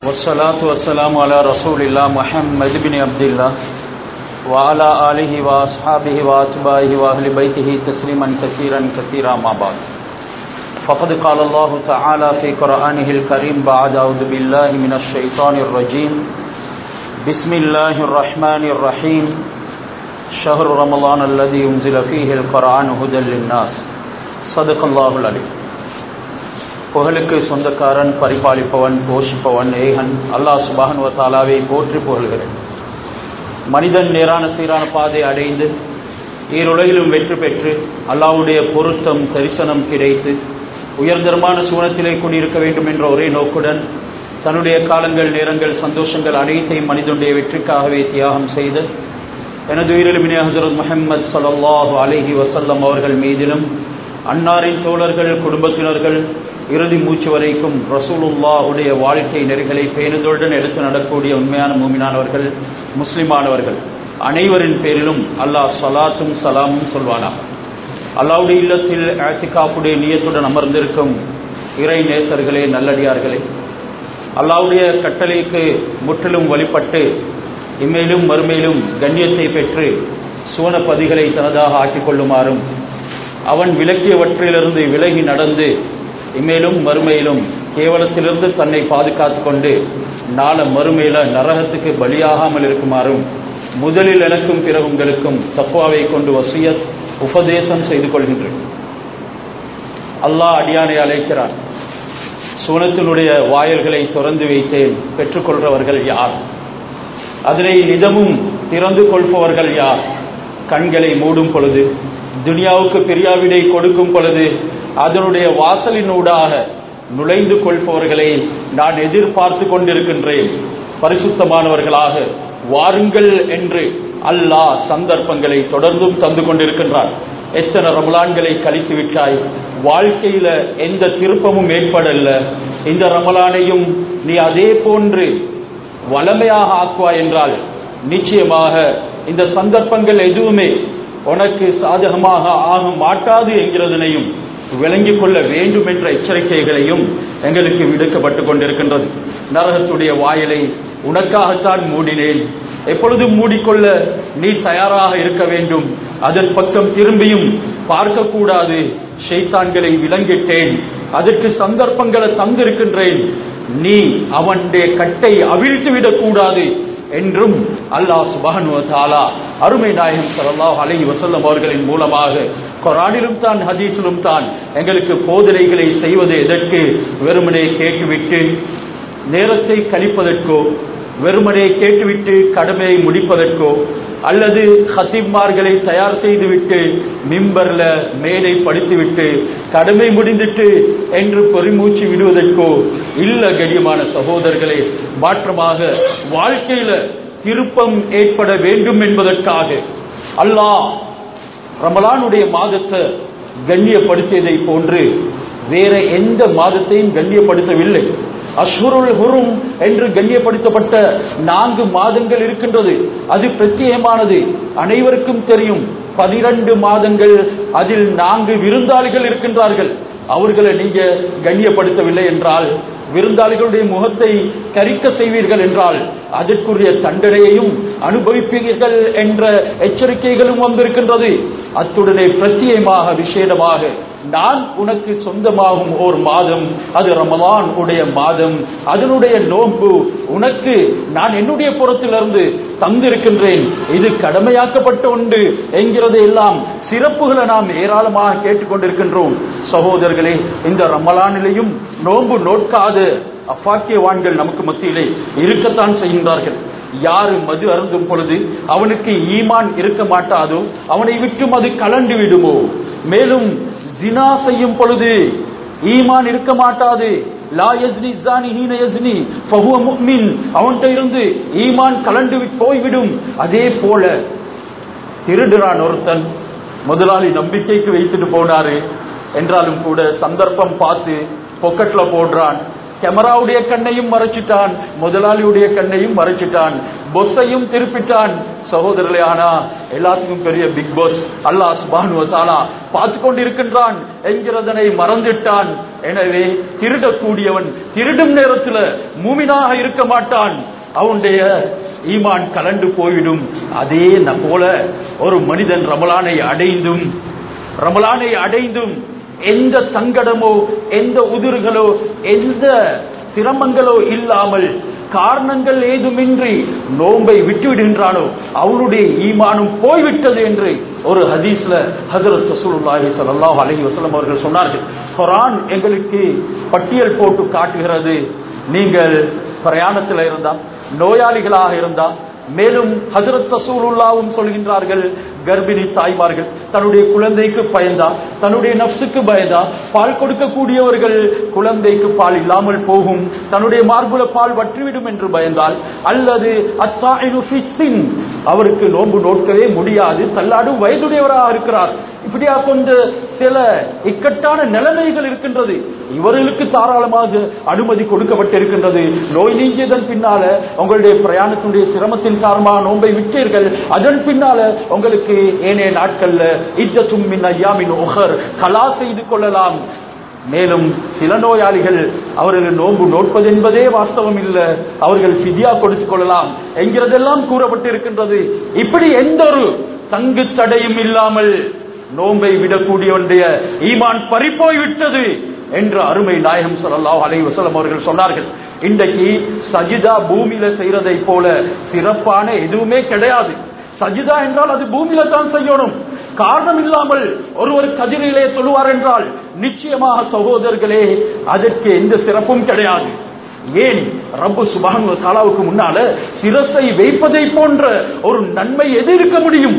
والصلاة والسلام على رسول الله محمد بن عبد الله وعلى آله وأصحابه وأتباعه وأهل بيته تسليما كثيرا كثيرا ما بعد فقد قال الله تعالى في قرآنه الكريم بعد أعوذ بالله من الشيطان الرجيم بسم الله الرحمن الرحيم شهر رمضان الذي أنزل فيه القرآن هدى للناس صدق الله العليم புகழுக்கு சொந்தக்காரன் பரிபாலிப்பவன் போஷிப்பவன் ஏகன் அல்லாஹ் சுபானுவ தாலாவை போற்றி புகழ்கிறேன் மனிதன் நேரான சீரான பாதை அடைந்து ஈருலகிலும் வெற்றி பெற்று அல்லாவுடைய பொருத்தம் தரிசனம் கிடைத்து உயர்தரமான சூனத்திலே குடியிருக்க வேண்டும் என்ற ஒரே நோக்குடன் தன்னுடைய காலங்கள் நேரங்கள் சந்தோஷங்கள் அனைத்தையும் மனிதனுடைய வெற்றிக்காகவே தியாகம் செய்து எனது உயிரிலுமினே ஹசரத் முஹம்மது சல்லாஹூ அலஹி வசல்லம் அவர்கள் மீதிலும் அன்னாரின் தோழர்கள் குடும்பத்தினர்கள் இறுதி மூச்சு வரைக்கும் ரசூலுல்லாவுடைய வாழ்க்கை நெறிகளை பேணுதலுடன் எடுத்து நடக்கூடிய உண்மையான மூமினானவர்கள் முஸ்லிமானவர்கள் அனைவரின் பேரிலும் அல்லாஹ் சலாத்தும் சலாமும் சொல்வானாக அல்லாவுடைய இல்லத்தில் ஆசிகாப்புடைய நியத்துடன் அமர்ந்திருக்கும் இறை நேசர்களே நல்லடியார்களே அல்லாவுடைய கட்டளைக்கு முற்றிலும் வழிபட்டு இம்மேலும் மறுமையிலும் கண்ணியத்தை பெற்று சுவனப்பதிகளை தனதாக ஆக்கிக் கொள்ளுமாறும் அவன் விலக்கியவற்றிலிருந்து விலகி நடந்து இம்மேலும் மறுமையிலும் கேவலத்திலிருந்து தன்னை பாதுகாத்து கொண்டு நாள மறுமையில நரகத்துக்கு பலியாகாமல் இருக்குமாறும் முதலில் எனக்கும் பிற உங்களுக்கும் தப்புவாவை கொண்டு வசிய உபதேசம் செய்து கொள்கின்றேன் அல்லாஹ் அடியானை அழைக்கிறான் சூனத்தினுடைய வாயல்களை திறந்து வைத்தேன் பெற்றுக்கொள்றவர்கள் யார் அதனை நிதமும் திறந்து கொள்பவர்கள் யார் கண்களை மூடும் பொழுது துனியாவுக்கு பிரியாவிடை கொடுக்கும் பொழுது அதனுடைய வாசலினூடாக நுழைந்து கொள்பவர்களை நான் எதிர்பார்த்து கொண்டிருக்கின்றேன் பரிசுத்தமானவர்களாக வாருங்கள் என்று அல்லாஹ் சந்தர்ப்பங்களை தொடர்ந்தும் தந்து கொண்டிருக்கின்றார் எத்தனை ரமலான்களை கழித்து விட்டாய் வாழ்க்கையில எந்த திருப்பமும் ஏற்படல இந்த ரமலானையும் நீ அதே போன்று வளமையாக ஆக்குவாய் என்றால் நிச்சயமாக இந்த சந்தர்ப்பங்கள் எதுவுமே உனக்கு சாதகமாக ஆக மாட்டாது என்கிறதனையும் விளங்கிக் கொள்ள வேண்டும் என்ற எச்சரிக்கைகளையும் எங்களுக்கு விடுக்கப்பட்டு கொண்டிருக்கின்றது நரகத்துடைய வாயலை உனக்காகத்தான் மூடினேன் எப்பொழுதும் மூடிக்கொள்ள நீ தயாராக இருக்க வேண்டும் அதன் பக்கம் திரும்பியும் பார்க்கக்கூடாது ஷைத்தான்களை விளங்கிட்டேன் அதற்கு சந்தர்ப்பங்களை தந்திருக்கின்றேன் நீ அவனுடைய கட்டை அவிழ்த்து விடக்கூடாது என்றும் அல்லாஹ் சுபஹனுவத்தாலா அருமை நாயகம் சல்லாஹ் அலி வசல்லம் அவர்களின் மூலமாக கொரானிலும் தான் ஹதீஸிலும் தான் எங்களுக்கு போதனைகளை செய்வது எதற்கு வெறுமனே கேட்டுவிட்டு நேரத்தை கழிப்பதற்கோ வெறுமனே கேட்டுவிட்டு கடமையை முடிப்பதற்கோ அல்லது ஹத்தீப்மார்களை தயார் செய்துவிட்டு மிம்பர்ல மேடை படித்துவிட்டு கடமை முடிந்துட்டு என்று பெருமூச்சு விடுவதற்கோ இல்ல கடியமான சகோதரர்களே மாற்றமாக வாழ்க்கையில திருப்பம் ஏற்பட வேண்டும் என்பதற்காக அல்லாஹ் ரமலானுடைய மாதத்தை கண்ணியப்படுத்தியதை போன்று வேற எந்த மாதத்தையும் கண்ணியப்படுத்தவில்லை அஷ்ஹுருல் ஹுரும் என்று கண்ணியப்படுத்தப்பட்ட நான்கு மாதங்கள் இருக்கின்றது அது பிரத்யேகமானது அனைவருக்கும் தெரியும் பனிரெண்டு மாதங்கள் அதில் நான்கு விருந்தாளிகள் இருக்கின்றார்கள் அவர்களை நீங்க கண்ணியப்படுத்தவில்லை என்றால் விருந்தாளிகளுடைய முகத்தை கரிக்க செய்வீர்கள் என்றால் அதற்குரிய தண்டனையையும் அனுபவிப்பீர்கள் என்ற எச்சரிக்கைகளும் வந்திருக்கின்றது அத்துடனே பிரத்யேகமாக விசேடமாக நான் உனக்கு சொந்தமாகும் ஓர் மாதம் அது ரமலான் உடைய மாதம் அதனுடைய நோன்பு உனக்கு நான் என்னுடைய புறத்திலிருந்து தந்திருக்கின்றேன் இது கடமையாக்கப்பட்ட உண்டு என்கிறது எல்லாம் சிறப்புகளை நாம் ஏராளமாக கேட்டுக்கொண்டிருக்கின்றோம் சகோதரர்களே இந்த ரமலானிலையும் நோன்பு நோட்காத அப்பாக்கியவான்கள் நமக்கு மத்தியிலே இருக்கத்தான் செய்கின்றார்கள் யாரு மது அருந்தும் பொழுது அவனுக்கு ஈமான் இருக்க மாட்டாதோ அவனை விட்டும் அது கலண்டு விடுமோ மேலும் ஜினா செய்யும் பொழுது ஈமான் இருக்க மாட்டாது லா யஸ்னி ஜானி ஹீன யஸ்னி ஃபஹுவ முஃமின் அவன்கிட்ட இருந்து ஈமான் கலண்டு போய்விடும் அதே போல திருடுறான் ஒருத்தன் முதலாளி நம்பிக்கைக்கு வைத்துட்டு போனாரு என்றாலும் கூட சந்தர்ப்பம் பார்த்து பொக்கெட்ல போடுறான் கேமராவுடைய கண்ணையும் மறைச்சிட்டான் முதலாளியுடைய கண்ணையும் மறைச்சிட்டான் பொஸ்ஸையும் திருப்பிட்டான் சகோதரர்களே ஆனா எல்லாத்துக்கும் பெரிய பிக் பாஸ் அல்லாஹ் சுபானு தாலா பார்த்து கொண்டிருக்கின்றான் என்கிறதனை மறந்துட்டான் எனவே திருடக்கூடியவன் திருடும் நேரத்துல மூமினாக இருக்க மாட்டான் அவனுடைய ஈமான் கலண்டு போய்விடும் அதே ந- போல ஒரு மனிதன் ரமலானை அடைந்தும் ரமலானை அடைந்தும் எந்த சங்கடமோ எந்த உதிர்களோ எந்த சிரமங்களோ இல்லாமல் காரணங்கள் ஏதுமின்றி நோன்பை விட்டுவிடுகின்றானோ அவனுடைய ஈமானும் போய்விட்டது என்று ஒரு ஹதீஸ்ல ஹஜரத் ரசூலுல்லாஹி ஸல்லல்லாஹு அலைஹி வஸல்லம் அவர்கள் சொன்னார்கள் குர்ஆன் எங்களுக்கு பட்டியல் போட்டு காட்டுகிறது நீங்கள் பிரயாணத்தில் இருந்தா நோயாளிகளாக இருந்தா மேலும் ஹஜரத் ரசூலுல்லாவும் சொல்கின்றார்கள் கர்ப்பிணி தாய்மார்கள் தன்னுடைய குழந்தைக்கு பயந்தா தன்னுடைய நப்சுக்கு பயந்தா பால் கொடுக்கக்கூடியவர்கள் குழந்தைக்கு பால் இல்லாமல் போகும் தன்னுடைய மார்புல பால் வற்றிவிடும் என்று பயந்தால் அல்லது அத்தாயினு ஃபிஸ்ஸின், அவருக்கு நோன்பு நோக்கவே முடியாது தள்ளாடும் வயதுடையவராக இருக்கிறார் இப்படியா கொண்ட சில இக்கட்டான நிலைமைகள் இருக்கின்றது இவர்களுக்கு தாராளமாக அனுமதி கொடுக்கப்பட்டிருக்கின்றது நோய் நீங்கியதன் பின்னால உங்களுடைய பிரயாணத்தினுடைய சிரமத்தின் காரணமாக நோன்பை விட்டீர்கள் அதன் பின்னால உங்களுக்கு ஏனைய நாட்கள்ல இஜ்ஜத்தும் மின் ஐயாமின் உஹர் கலா செய்து கொள்ளலாம் மேலும் சில நோயாளிகள் அவர்கள் நோன்பு நோட்பது என்பதே வாஸ்தவம் இல்ல அவர்கள் பிதியா கொடுத்துக் கொள்ளலாம் என்கிறதெல்லாம் கூறப்பட்டிருக்கின்றது இப்படி எந்த ஒரு தங்கு தடையும் இல்லாமல் நோன்பை விடக்கூடியவனுடைய ஈமான் பறிப்போய் விட்டது என்று அருமை நாயகம் ஸல்லல்லாஹு அலைஹி வஸல்லம் அவர்கள் சொன்னார்கள் இன்றைக்கு சஜிதா பூமியில செய்யறதை போல சிறப்பான எதுவுமே கிடையாது சஜிதா என்றால் அது பூமியில தான் செய்யணும் காரணம் இல்லாமல் ஒருவர் கதிரிலே சொல்லுவார் என்றால் நிச்சயமாக சகோதரர்களே அதற்கு எந்த சிறப்பும் கிடையாது ஏன் ரப்பு சுபான் தாலாவுக்கு முன்னால சிரசை வைப்பதை போன்ற ஒரு நன்மை எது இருக்க முடியும்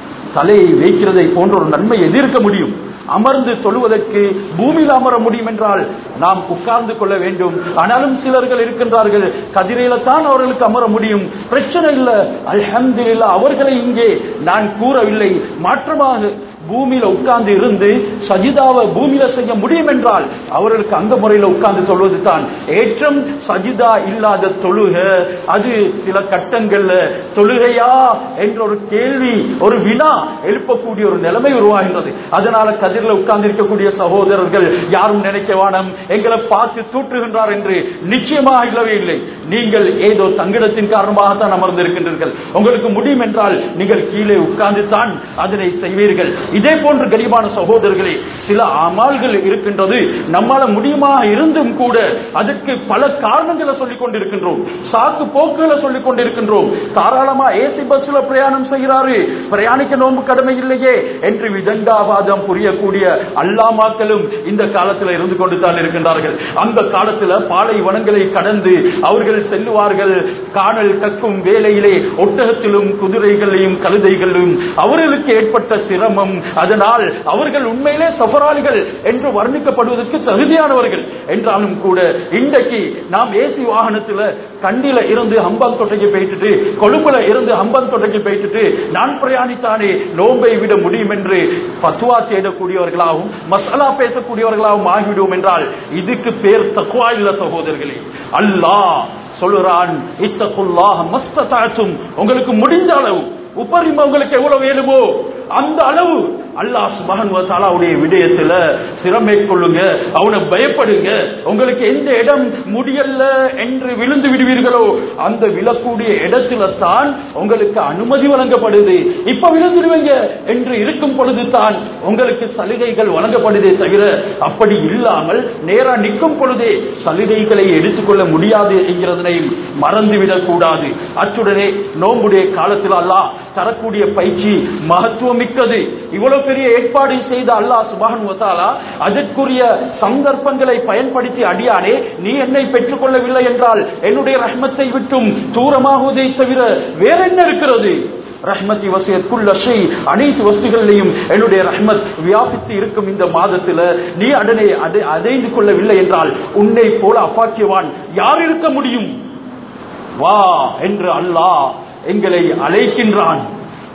தலையை வைக்கிறதை போன்ற ஒரு நன்மை எதிர்க்க முடியும் அமர்ந்து தொழுவதற்கு பூமியில் அமர முடியும் என்றால் நாம் உட்கார்ந்து கொள்ள வேண்டும் ஆனாலும் சிலர்கள் இருக்கின்றார்கள் கதிரையில தான் அவர்களுக்கு அமர முடியும் பிரச்சனை இல்ல அல்ஹம்துலில்லாஹ் அவர்களை இங்கே நான் கூறவில்லை மாற்றமாக பூமியில உட்கார்ந்து இருந்து சஜிதாவை பூமியில செய்ய முடியும் என்றால் அவர்களுக்கு அந்த முறையில உட்கார்ந்து சொல்வது தான் ஏற்றம் சஜிதா இல்லாத தொழுக அது சில கட்டங்கள்ல தொழுகையா என்ற ஒரு கேள்வி ஒரு வினா எழுப்பக்கூடிய ஒரு நிலைமை உருவாகின்றது அதனால கதிரில் உட்கார்ந்து இருக்கக்கூடிய சகோதரர்கள் யாரும் நினைக்க வேணாம் எங்களை பார்த்து தூற்றுகின்றார் என்று நிச்சயமாக இல்லவே இல்லை நீங்கள் ஏதோ சங்கடத்தின் காரணமாக தான் அமர்ந்திருக்கின்றீர்கள் உங்களுக்கு முடியும் என்றால் நீங்கள் கீழே உட்கார்ந்து தான் அதனை செய்வீர்கள் இதே போன்று கரிபான சகோதரர்களே சில அமால்கள் இருக்கின்றது நம்மால முடியுமா இருந்தும் கூட அதற்கு பல காரணங்களை சொல்லிக் கொண்டிருக்கின்றோம் சாக்கு போக்குகளை சொல்லிக் கொண்டிருக்கின்றோம் தாராளமா ஏசி பஸ்ல பிரயாணம் செய்கிறாரு பிரயாணிக்க நோன்பு கடமை இல்லையே என்று விதண்டாவாதம் புரியக்கூடிய அல்லாமாக்களும் இந்த காலத்தில் இருந்து கொண்டு தான் இருக்கின்றார்கள் அந்த காலத்துல பாலைவனங்களை கடந்து அவர்கள் செல்லுவார்கள் காணல் கக்கும் வேலையிலே ஒட்டகத்திலும் குதிரைகளையும் கழுதைகளிலும் அவர்களுக்கு ஏற்பட்ட சிரமம் அதனால் அவர்கள் உண்மையிலே சஃபராளிகள் என்று வர்ணிக்கப்படுவதற்கு தகுதியானவர்கள் என்றாலும் கூட இன்றைக்கு நாம் ஏசி வாகனத்துல கண்டில இருந்து ஹம்பன் தொட்டைக்கு போயிட்டு கொழும்புல இருந்து ஹம்பன் தொட்டைக்கு போயிட்டு நான் பிரயாணித்தானே நோன்பை விட முடியும் என்று பத்துவா தேடக்கூடியவர்களாகவும் மசாலா பேசக்கூடியவர்களாகவும் ஆகிவிடுவோம் என்றால் இதுக்கு பேர் தக்குவா இல்ல சகோதரர்களே அல்லாஹ் சொல்லுறான் இத்தகுல்லாஹ் மஸ்ததாச்சும் உங்களுக்கு முடிந்த அளவு உபரிம உங்களுக்கு எவ்வளவு வேணுமோ அந்த அளவு அல்லாஹ் சுபஹன் வசாலாவுடைய விடயத்துல சிரமை கொள்ளுங்க அவனை பயப்படுங்க உங்களுக்கு எந்த இடம் முடியல என்று விழுந்து விடுவீர்களோ அந்த விழக்கூடிய இடத்துல தான் உங்களுக்கு அனுமதி வழங்கப்படுது இப்ப விழுந்துடுவீங்க என்று இருக்கும் பொழுது தான் உங்களுக்கு சலுகைகள் வழங்கப்படுதே தவிர அப்படி இல்லாமல் நேரா நிற்கும் பொழுதே சலுகைகளை எடுத்துக்கொள்ள முடியாது என்கிறதனையும் மறந்துவிடக் கூடாது அத்துடனே நோம்புடைய காலத்தில் அல்லாஹ் தரக்கூடிய பயிற்சி மகத்துவம் மிக்கது இவ்வளவு பெரிய ஏற்பாடு செய்த அல்லாஹ் சுபான் வத்தாலா அதற்குரிய சந்தர்ப்பங்களை பயன்படுத்தி அடியானே நீ என்னை பெற்றுக் கொள்ளவில்லை என்றால் என்னுடைய ரஹ்மத்தை விட்டும் தூரமாகுவதை தவிர வேற என்ன இருக்கிறது ரஹ்மத்தி வசியத்துக்குள்ள ஷை அனைத்து வஸ்துகளிலையும் என்னுடைய ரஹ்மத் வியாபித்து இருக்கும் இந்த மாதத்துல நீ அடனே அதை அடைந்து கொள்ளவில்லை என்றால் உன்னை போல அப்பாக்கியவான் யார் இருக்க முடியும் வா என்று அல்லாஹ் எங்களை அழைக்கின்றான்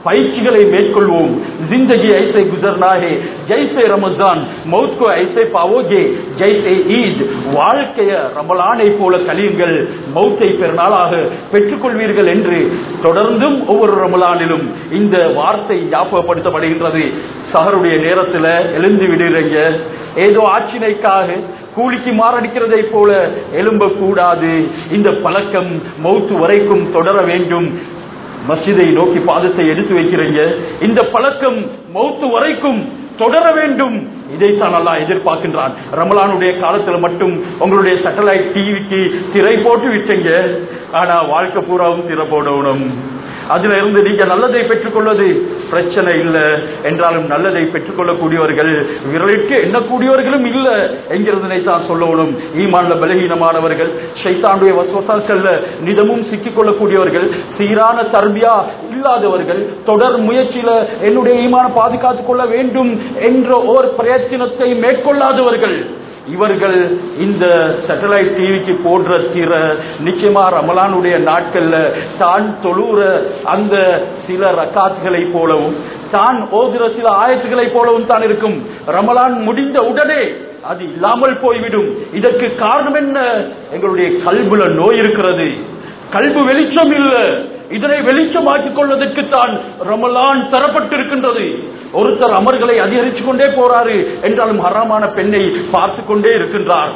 பயிற்சிகளை மேற்கொள்வோம் जिंदगी ऐसे गुजरना है जैसे रमजान मौत को ऐसे पाओगे जैसे ईद வாழ்க்கைய ரமலானை போல கழியுங்கள் மௌத்தை பெருநாளாக பெற்றுக்கொள்வீர்கள் என்று தொடர்ந்தும் ஒவ்வொரு ரமலானிலும் இந்த வார்த்தை ஞாபகப்படுத்தப்படுகின்றது சஹருடைய நேரத்துல எழுந்து விடுறீங்க ஏதோ ஆட்சினைக்காக கூலிக்கு மாரடிக்கிறதை போல எழும்ப கூடாது இந்த பழக்கம் மௌத்து வரைக்கும் தொடர வேண்டும் மஸ்ஜிதை நோக்கி பாதத்தை எடுத்து வைக்கிறீங்க இந்த பழக்கம் மௌத்து வரைக்கும் தொடர வேண்டும் இதைத்தான் அல்லாஹ் எதிர்பார்க்கின்றான் ரமலானுடைய காலத்துல மட்டும் உங்களுடைய சேட்டலைட் டிவிக்கு திரை போட்டு விட்டீங்க ஆனா வாழ்க்கை பூராவும் திரை போடணும் அதுல இருந்து நீங்க நல்லதை பெற்றுக்கொள்வது பிரச்சனை இல்ல என்றாலும் நல்லதை பெற்றுக்கொள்ளக்கூடியவர்கள் விரலிற்கு எண்ணக்கூடியவர்களும் இல்ல என்கிறதனை தான் சொல்லணும் ஈமான்ல பலகீனமானவர்கள் ஷைத்தானுடைய வசவசாக்கள்ல நிதமும் சிக்கிக் கொள்ளக்கூடியவர்கள் சீரான தர்பியா இல்லாதவர்கள் தொடர் முயற்சியில என்னுடைய ஈமான பாதுகாத்துக் கொள்ள வேண்டும் என்ற ஓர் பிரயத்தனத்தை மேற்கொள்ளாதவர்கள் இவர்கள் இந்த சேட்டலைட் டிவிக்கு போடுற திற நிச்சயமா ரமலானுடைய நாட்கள்ல தான் தொழுற அந்த சில ரக்காத்துகளை போலவும் தான் ஓதுற சில ஆயத்துகளை போலவும் தான் இருக்கும் ரமலான் முடிந்த உடனே அது இல்லாமல் போய்விடும் இதற்கு காரணம் என்ன எங்களுடைய கல்புல நோய் இருக்கிறது கல்பு வெளிச்சம் இல்ல இதனை வெளிச்சமாக்கிக் கொள்வதற்கு தான் ரமலான் தரப்பட்டிருக்கின்றது ஒருத்தர் அமர்களை அதிகரித்துக் கொண்டே போறாரு என்றாலும் ஹராமான பெண்ணை பார்த்து கொண்டே இருக்கின்றார்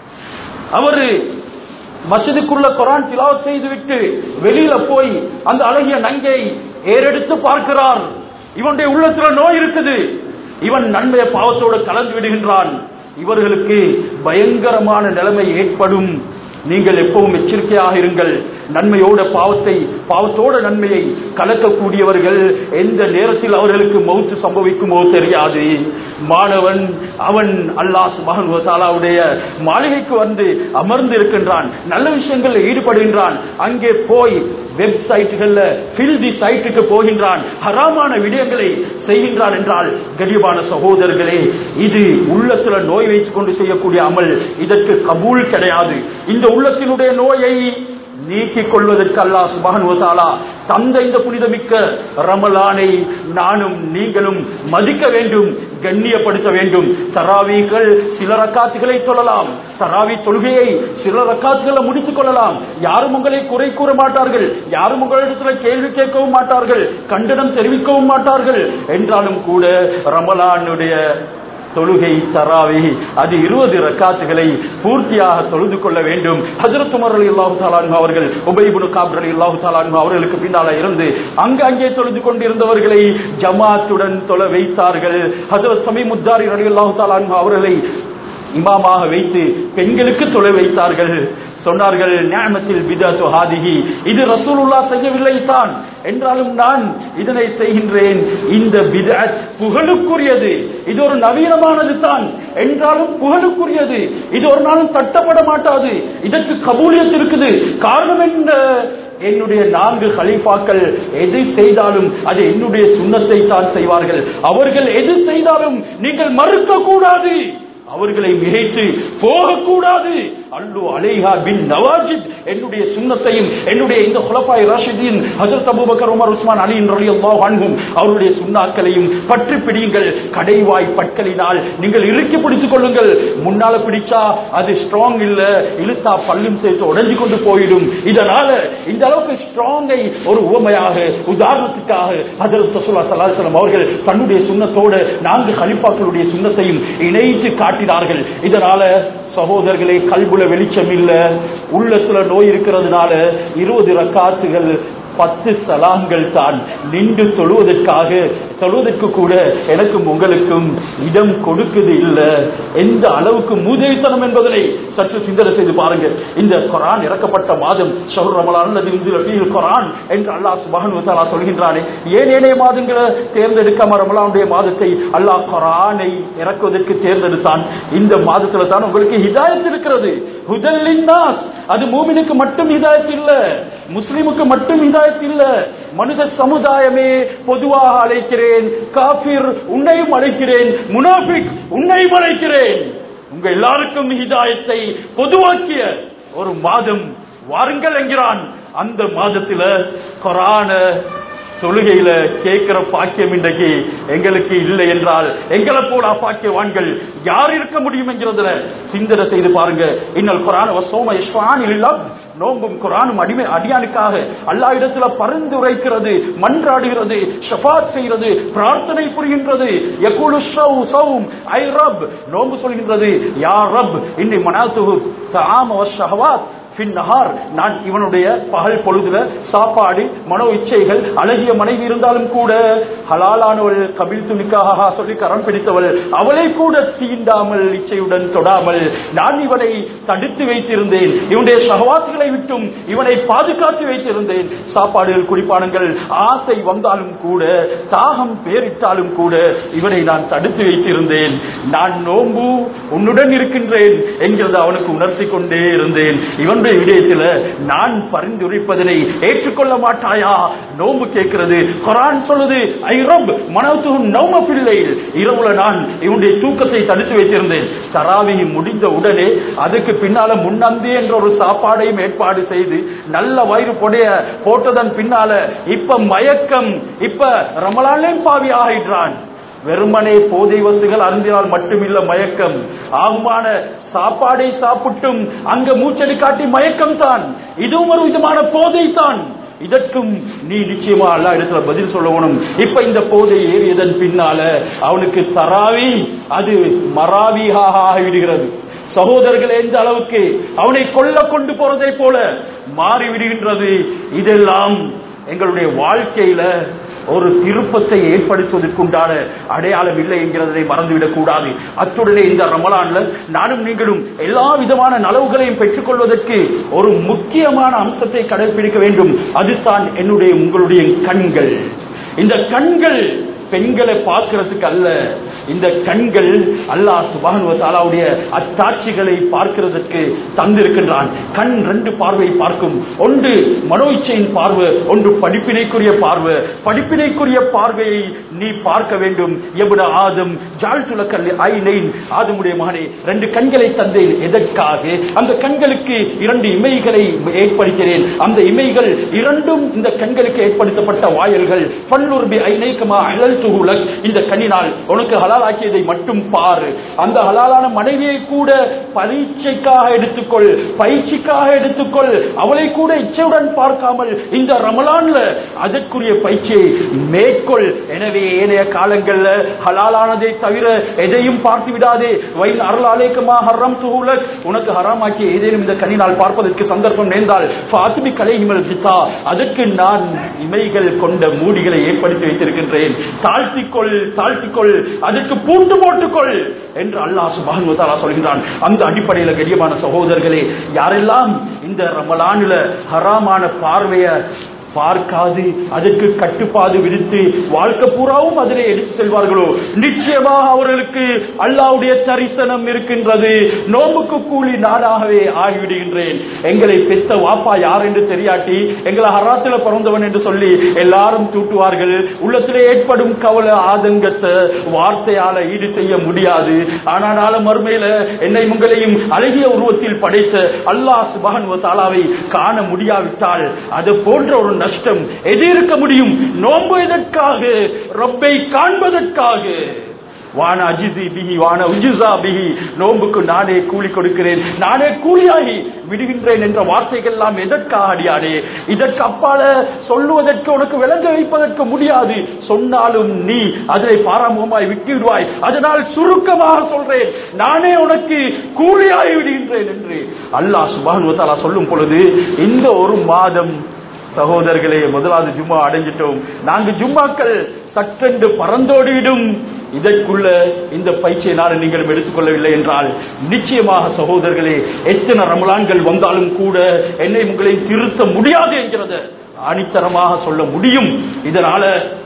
அவரு மசிதுக்குள்ள குரான் திலாவத் செய்துவிட்டு வெளியில போய் அந்த அழகிய நங்கை ஏறெடுத்து பார்க்கிறார் இவனுடைய உள்ளத்துல நோய் இருக்குது இவன் நன்மைய பாவத்தோடு கலந்து விடுகின்றான் இவர்களுக்கு பயங்கரமான நிலைமை ஏற்படும் நீங்கள் எப்பவும் எச்சரிக்கையாக இருங்கள் நன்மையோட பாவத்தை பாவத்தோட நன்மையை கலக்கக்கூடியவர்கள் எந்த நேரத்தில் அவர்களுக்கு மௌத்து சம்பவிக்குமோ தெரியாது மாணவன் அவன் அல்லாஹ் மகன் தாலாவுடைய மாளிகைக்கு வந்து அமர்ந்து இருக்கின்றான் நல்ல விஷயங்களில் ஈடுபடுகின்றான் அங்கே போய் வெப்சைட்டுகள்ல ஃபில்தி சைட்டுக்கு போகின்றான் ஹராமான விடயங்களை செய்கின்றான் என்றால் கடிவான சகோதரர்களே இது உள்ளத்துல நோய் வைத்துக் கொண்டு செய்யக்கூடிய அமல் இதற்கு கபூல் கிடையாது இந்த உள்ளத்தினுடைய நோயை நீக்கிக் கொள்வதற்கு அல்லாஹ் சுபான் வசாலா தந்த இந்த புனிதமிக்க ரமலானை நானும் நீங்களும் மதிக்க வேண்டும் கண்ணியப்படுத்த வேண்டும் தராவிகள் சில ரக்காத்துகளை தொழலாம் தராவி தொழுகையை சில ரக்காத்துகளை முடித்துக் கொள்ளலாம் யாரும் உங்களை குறை கூற மாட்டார்கள் யாரும் உங்களிடத்தில் கேள்வி கேட்கவும் மாட்டார்கள் கண்டனம் தெரிவிக்கவும் மாட்டார்கள் என்றாலும் கூட ரமலானுடைய தொழுகை தராவி அது இருபது ரக்காத்துகளை பூர்த்தியாக தொழுது கொள்ள வேண்டும் ஹசரத் உமர் அலி அல்லாஹு தாலான் அவர்கள் உபைபுனு காபர் அலி அல்லாஹு தாலான் அவர்களுக்கு பின்னால இருந்து அங்கு அங்கே தொழுது கொண்டிருந்தவர்களை ஜமாத்துடன் தொழ வைத்தார்கள் ஹசரத் சமீ முத்தாரி அலி அல்லாஹு தாலான் அவர்களை இமாமாக வைத்து பெண்களுக்கு தொலை வைத்தார்கள் சொன்னார்கள் ஞானத்தில் பிதாத்து ஹாதிகி இது ரசூலுல்லா செய்யவில்லை தான் என்றாலும் நான் இதனை செய்கின்றேன் இந்த பிதத் புகழுக்குரியது இது ஒரு நவீனமானது தான் என்றாலும் புகழுக்குரியது இது ஒரு நாளும் தட்டப்பட மாட்டாது இதற்கு கபூலியத் இருக்குது காரணம் என்ன என்னுடைய நான்கு கலிஃபாக்கள் எது செய்தாலும் அது என்னுடைய சுண்ணத்தை தான் செய்வார்கள் அவர்கள் எது செய்தாலும் நீங்கள் மறுக்க கூடாது அவர்களை மிகைத்து போகக்கூடாது அல்லு அலைஹா பின் நவாஜித் என்னுடைய சுண்ணத்தையும் என்னுடைய இந்த குலப்பாய் ராஷிதீன் ஹசரத் அபூபக்கர் உமர் உஸ்மான் அலி ரலியல்லாஹு அன்ஹும் அவருடைய சுண்ணாக்களையும் பற்றி பிடியுங்கள் கடைவாய் பற்களினால் நீங்கள் இறுக்கி பிடித்துக் கொள்ளுங்கள் முன்னால பிடிச்சா அது ஸ்ட்ராங் இல்ல இழுத்தா பல்லும் சேர்த்து உடைஞ்சு கொண்டு போயிடும் இதனால இந்த அளவுக்கு ஸ்ட்ராங்கை ஒரு உவமையாக உதாரணத்துக்காக ஹசரத் ரசூலுல்லாஹி ஸல்லல்லாஹு அலைஹி வஸல்லம் அவர்கள் தன்னுடைய சுண்ணத்தோடு நான்கு கலிப்பாக்களுடைய சுண்ணத்தையும் இணைத்து காட்டினார்கள் இதனால சகோதரர்களே கல்புல வெளிச்சம் இல்ல உள்ளத்துல நோய் இருக்கிறதுனால இருபது ரக்காத்துகள் பத்து சலாங்கள் தான் நின்று தொழுவதற்காக தொழுவதற்கு கூட எனக்கும் உங்களுக்கும் இடம் கொடுக்குது இல்ல எந்த அளவுக்கு மூதேவித்தனம் என்பதனை சற்று சிந்தனை செய்து பாருங்க இந்த குரான் இறக்கப்பட்ட மாதம் ஷஹர் ரமலான் அல்லது இந்திர ஃபீல் குரான் என்று அல்லாஹ் சுபஹன் வத்தாலா சொல்கின்றானே ஏன் ஏனைய மாதங்களை தேர்ந்தெடுக்காம ரமலானுடைய மாதத்தை அல்லாஹ் குரானை இறக்குவதற்கு தேர்ந்தெடுத்தான் இந்த மாதத்துல தான் உங்களுக்கு ஹிதாயத் இருக்கிறது ஹுதல்லின் நாஸ் அது மூமினுக்கு மட்டும் ஹிதாயத் இல்ல முஸ்லிமுக்கு மட்டும் ஹிதாயத் இல்ல மனித சமுதாயமே பொதுவாக அழைக்கிறேன் காபிர் உன்னையும் அழைக்கிறேன் முனாஃபிக் உன்னையும் அழைக்கிறேன் உங்க எல்லாருக்கும் ஹிதாயத்தை பொதுவாக்கிய ஒரு மாதம் வாருங்கள் என்கிறான் அந்த மாதத்துல கொரான தொழுகையில கேட்கிற பாக்கியம் இன்றைக்கு எங்களுக்கு இல்லை என்றால் எங்களை போல பாக்கியவான்கள் யார் இருக்க முடியும் என்கிறதுல சிந்தனை செய்து பாருங்க இன்னல் குரான் வசோம இஸ்வான் இல்லா நோம்பும் குரானும் அடிமை அடியானுக்காக அல்லா இடத்துல பரிந்துரைக்கிறது மன்றாடுகிறது ஷபாத் செய்கிறது பிரார்த்தனை புரிகின்றது யகுலு ஷவ் சவும் ஐ ரப் நோம்பு சொல்கின்றது யா ரப் இன்னி மனாத்துஹு தஆம வஷ்ஷஹவாத் பின்னஹார் நான் இவனுடைய பகல் பொழுதுல சாப்பாடு மனோ இச்சைகள் அழகிய மனைவி இருந்தாலும் கூட ஹலாலானவள் கபில் துணிக்காக சொல்லி கரம் பிடித்தவள் அவளை கூட தீண்டாமல் இச்சையுடன் தொடாமல் நான் இவனை தடுத்து வைத்திருந்தேன் இவனுடைய சகவாத்துகளை விட்டும் இவனை பாதுகாத்து வைத்திருந்தேன் சாப்பாடுகள் குடிப்பானங்கள் ஆசை வந்தாலும் கூட தாகம் பேரிட்டாலும் கூட இவனை நான் தடுத்து வைத்திருந்தேன் நான் நோம்பு உன்னுடன் இருக்கின்றேன் என்கிறது அவனுக்கு உணர்த்தி கொண்டே இருந்தேன் இவனுடைய விடயத்தில் நான் பரிந்துரைப்பதனை ஏற்றுக்கொள்ள மாட்டாயா நோம்பு கேட்கிறது குரான் சொல்லுது ஐ ரப் மனத்து நோம பிள்ளை இரவுல நான் இவனுடைய தூக்கத்தை தடுத்து வைத்திருந்தேன் தராவி முடிந்த உடனே அதுக்கு பின்னால முன்னந்தே என்ற ஒரு சாப்பாடையும் ஏற்பாடு செய்து நல்ல வயிறு பொடைய போட்டதன் பின்னால இப்ப மயக்கம் இப்ப ரமலானேன் பாவி ஆகின்றான் வெறுமனே போதை வசுகள் அருந்தினால் மட்டுமில்ல மயக்கம் ஆகுமான சாப்பாடை சாப்பிட்டும் அங்க மூச்சடி காட்டி மயக்கம் தான் இதுவும் ஒரு விதமான போதை தான் இதற்கும் நீ நிச்சயமா அல்லா இடத்துல பதில் சொல்லணும் இப்ப இந்த போதை ஏறியதன் பின்னால அவனுக்கு தராவி அது மராவியாக ஆகிவிடுகிறது சகோதரர்கள் எந்த அளவுக்கு அவனை கொல்ல கொண்டு போறதை போல மாறிவிடுகின்றது இதெல்லாம் எங்களுடைய வாழ்க்கையில ஒரு திருப்பத்தை ஏற்படுத்துவதற்குண்டான அடையாளம் இல்லை என்கிறதை மறந்துவிடக் கூடாது அத்துடனே இந்த ரமலான்ல நானும் நீங்களும் எல்லா விதமான நலவுகளையும் பெற்றுக்கொள்வதற்கு ஒரு முக்கியமான அம்சத்தை கடைபிடிக்க வேண்டும் அதுதான் என்னுடைய உங்களுடைய கண்கள் இந்த கண்கள் பெண்களை பார்க்கிறதுக்கு அல்ல இந்த கண்கள் அல்லாஹ் சுபானுவ தாலாவுடைய அத்தாட்சிகளை பார்க்கிறதுக்கு தந்திருக்கின்றான் கண் ரெண்டு பார்வை பார்க்கும் ஒன்று மனோ இச்சையின் பார்வை ஒன்று படிப்பினைக்குரிய பார்வை படிப்பினைக்குரிய பார்வையை நீ பார்க்க வேண்டும் எவ்வளவு ஆதம் ஜால் துலக்கல் ஐ நெயின் ஆதமுடைய மகனே ரெண்டு கண்களை தந்தேன் எதற்காக அந்த கண்களுக்கு இரண்டு இமைகளை ஏற்படுத்தினேன் அந்த இமைகள் இரண்டும் இந்த கண்களுக்கு ஏற்படுத்தப்பட்ட வாயல்கள் பல்லுருபி ஐ நெய்க்குமா அழல் துகுலக் இந்த கண்ணினால் உனக்கு ஹலால் ஆக்கியதை மட்டும் பாரு அந்த ஹலாலான மனைவியை கூட பரீட்சைக்காக எடுத்துக்கொள் பயிற்சிக்காக எடுத்துக்கொள் அவளை கூட இச்சையுடன் பார்க்காமல் இந்த ரமலான்ல அதற்குரிய பயிற்சியை மேற்கொள் எனவே ஏனைய காலங்கள்ல ஹலாலானதை தவிர எதையும் பார்த்து விடாதே வயல் அருளாலேக்குமா ஹரம் துகுலக் உனக்கு ஹராமாக்கிய ஏதேனும் இந்த கண்ணினால் பார்ப்பதற்கு சந்தர்ப்பம் நேர்ந்தால் பாத்துமி கலைஹிமல் ஜித்தா அதற்கு நான் இமைகள் கொண்ட மூடிகளை ஏற்படுத்தி வைத்திருக்கின்றேன் தாழ்த்திக்கொள் தாழ்த்திக்கொள் அதற்கு பூண்டு போட்டுக்கொள் என்று அல்லாஹ் சுபான் சொல்கிறான் அந்த அடிப்படையில் கடியமான சகோதரர்களே யாரெல்லாம் இந்த ரமலானில ஹராமான பார்வைய பார்க்காது அதற்கு கட்டுப்பாடு விதித்து வாழ்க்கை பூராவும் அதிலே எடுத்து செல்வார்களோ நிச்சயமாக அவர்களுக்கு அல்லாவுடைய தரிசனம் இருக்கின்றது நோம்புக்கு கூலி நானாகவே ஆகிவிடுகின்றேன் எங்களை பெத்த வாப்பா யார் என்று தெரியாட்டி எங்களை ஹராத்துல பிறந்தவன் என்று சொல்லி எல்லாரும் தூட்டுவார்கள் உள்ளத்திலே ஏற்படும் கவலை ஆதங்கத்தை வார்த்தையால ஈடு செய்ய முடியாது ஆனால் மறுமையில என்னை உங்களையும் அழகிய உருவத்தில் படைத்த அல்லாஹ் சுபஹன் தாலாவை காண முடியாவிட்டால் அது போன்ற ஒரு நஷ்டம் எது இருக்க முடியும் நோன்பு எதற்காக ரப்பை காண்பதற்காக வான அஜிசி பிஹி வான உஜிசா பிஹி நோம்புக்கு நானே கூலி கொடுக்கிறேன் நானே கூலியாகி விடுகின்றேன் என்ற வார்த்தைகள் எல்லாம் எதற்காக அடியாடே இதற்கு அப்பால சொல்லுவதற்கு உனக்கு விளங்க வைப்பதற்கு முடியாது சொன்னாலும் நீ அதனை பாராமுகமாய் விட்டு விடுவாய் அதனால் சுருக்கமாக சொல்றேன் நானே உனக்கு கூலியாகி விடுகின்றேன் என்று அல்லாஹ் சுபானுவத்தாலா சொல்லும் பொழுது இந்த ஒரு மாதம் சகோதரர்களே முதலாவது ஜும்மா அடைஞ்சிட்டோம் நான்கு ஜும்மாக்கள் சட்டென்று பறந்தோடிவிடும் இதற்குள்ள இந்த பயிற்சியை நான் நீங்களும் எடுத்துக்கொள்ளவில்லை என்றால் நிச்சயமாக சகோதரர்களே எத்தனை ரமலான்கள் வந்தாலும் கூட என்னை உங்களை திருத்த முடியாது என்கிறத ஆணித்தரமாக சொல்ல முடியும் இதனால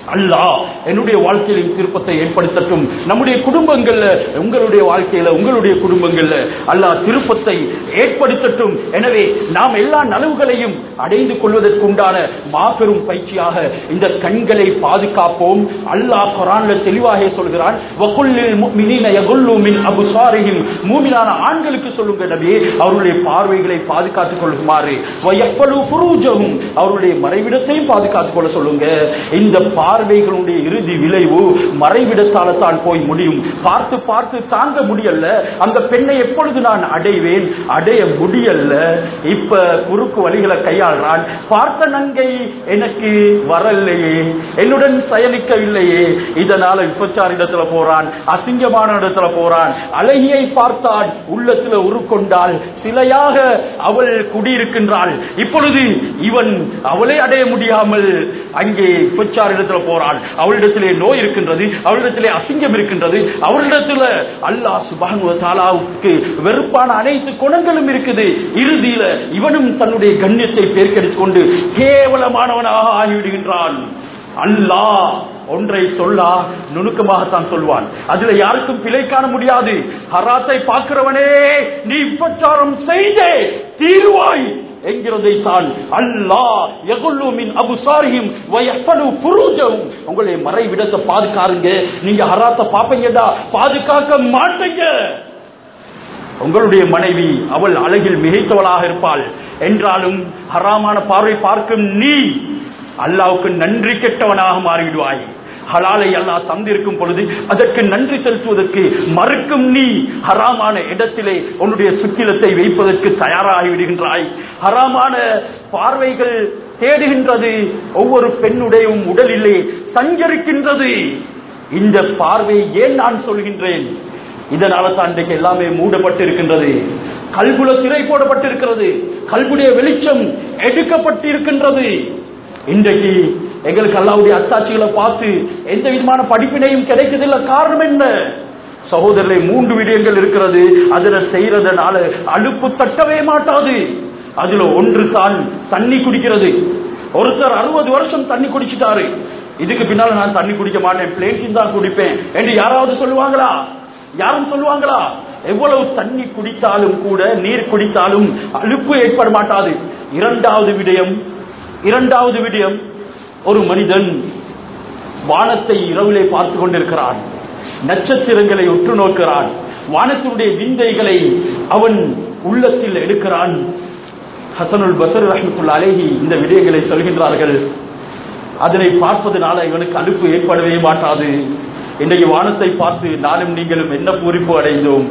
அல்லாஹ் என்னுடைய வாழ்க்கையில் திருப்பத்தை ஏற்படுத்தட்டும் நம்முடைய குடும்பங்கள்ல உங்களுடைய வாழ்க்கையில உங்களுடைய குடும்பங்கள்ல அல்லாஹ் திருப்பத்தை ஏற்படுத்தட்டும் எனவே நாம் எல்லா நலவுகளையும் அடைந்து கொள்வதற்குண்டான மாபெரும் பயிற்சியாக இந்த கண்களை பாதுகாப்போம் அல்லாஹ் குரான்ல தெளிவாக சொல்கிறான் வகுல்லில் முஃமினீன யகுல்லு மின் அபுசாரிஹிம் மூமினான ஆண்களுக்கு சொல்லுங்க நபியே அவருடைய பார்வைகளை பாதுகாத்துக் கொள்ளுமாறு வயப்பலு புரூஜகும் அவருடைய மறைவிடத்தையும் பாதுகாத்துக் கொள்ள சொல்லுங்க இந்த பார்வைகளுடைய இறுதி விளைவு மறைவிடத்தால தான் போய் முடியும் பார்த்து பார்த்து தாங்க முடியல அந்த பெண்ணை எப்பொழுது நான் அடைவேன் அடைய முடியல இப்ப குறுக்கு வழிகளை கையாள்றான் பார்த்த நங்கை எனக்கு வரலையே என்னுடன் சயனிக்கவில்லையே இதனால விபச்சார இடத்துல போறான் அசிங்கமான இடத்துல போறான் அழகியை பார்த்தான் உள்ளத்துல உருக்கொண்டால் சிலையாக அவள் குடியிருக்கின்றாள் இப்பொழுது இவன் அவளை அடைய முடியாமல் அங்கே விபச்சார இடத்துல போறான் அவளிடத்திலே நோய் இருக்கின்றது அவளிடத்திலே அசிங்கம் இருக்கின்றது அவளிடத்துல அல்லாஹ் சுபானு தாலாவுக்கு வெறுப்பான அனைத்து குணங்களும் இருக்குது இறுதியில இவனும் தன்னுடைய கண்ணியத்தை பேர்க்கெடுத்துக் கொண்டு கேவலமானவனாக ஆகிவிடுகின்றான் அல்லாஹ் ஒன்றை சொல்லா நுணுக்கமாகத்தான் சொல்வான் அதுல யாருக்கும் பிழை காண முடியாது ஹராத்தை பார்க்கிறவனே நீ விபச்சாரம் செய்தே தீருவாய் என்கிறதை தான் அல்லாஹ் யகுல்லு மின் அபுசாரிஹிம் வயஃபலு ஃபுரூஜஹும் உங்களுடைய மறைவிடத்தை பாதுகாருங்க நீங்க ஹராத்தை பாப்பீங்கடா பாதுகாக்க மாட்டீங்க உங்களுடைய மனைவி அவள் அழகில் மிகைத்தவளாக இருப்பாள் என்றாலும் ஹராமான பார்வை பார்க்கும் நீ அல்லாவுக்கு நன்றி கெட்டவனாக மாறிவிடுவாய் ஹலாலை அல்லாஹ் தந்திருக்கும் பொழுது அதற்கு நன்றி செலுத்துவதற்கு மறுக்கும் நீ ஹராமான இடத்திலே உன்னுடைய சுக்கிலத்தை வைப்பதற்கு தயாராகி விடுகின்றாய் ஹராமான பார்வைகள் தேடுகின்றது ஒவ்வொரு பெண்ணுடைய உடலிலே சஞ்சரிக்கின்றது இந்த பார்வை ஏன் நான் சொல்கின்றேன் இதனால தான் இன்றைக்கு எல்லாமே மூடப்பட்டு இருக்கின்றது கல்குல திரை போடப்பட்டிருக்கிறது கல்குடைய வெளிச்சம் எடுக்கப்பட்டு இருக்கின்றது இன்றைக்கு எங்களுக்கு அல்லாவுடைய அத்தாட்சிகளை பார்த்து எந்த விதமான படிப்பினையும் கிடைக்கதில்லை காரணம் என்ன சகோதரரை மூன்று விடயங்கள் இருக்கிறது அதுல செய்யறதுனால அலுப்பு தட்டவே மாட்டாது அதுல ஒன்று தான் தண்ணி குடிக்கிறது ஒருத்தர் அறுபது வருஷம் தண்ணி குடிச்சிட்டாரு இதுக்கு பின்னால நான் தண்ணி குடிக்க மாட்டேன் பிளேட்டின் தான் குடிப்பேன் என்று யாராவது சொல்லுவாங்களா யாரும் சொல்லுவாங்களா எவ்வளவு தண்ணி குடித்தாலும் கூட நீர் குடித்தாலும் அலுப்பு ஏற்பட மாட்டாது இரண்டாவது விடயம் இரண்டாவது விடயம் ஒரு மனிதன் வானத்தை இரவிலே பார்த்து கொண்டிருக்கிறான் நட்சத்திரங்களை உற்று நோக்கிறான் வானத்தினுடைய விந்தைகளை அவன் உள்ளத்தில் எடுக்கிறான் ஹசனுல் பசர் ரஹமத்துல்லா அலேஹி இந்த விடயங்களை சொல்கின்றார்கள் அதனை பார்ப்பதனால இவனுக்கு அலுப்பு ஏற்படவே மாட்டாது இன்றைக்கு வானத்தை பார்த்து நானும் நீங்களும் என்ன பூரிப்பு அடைந்தோம்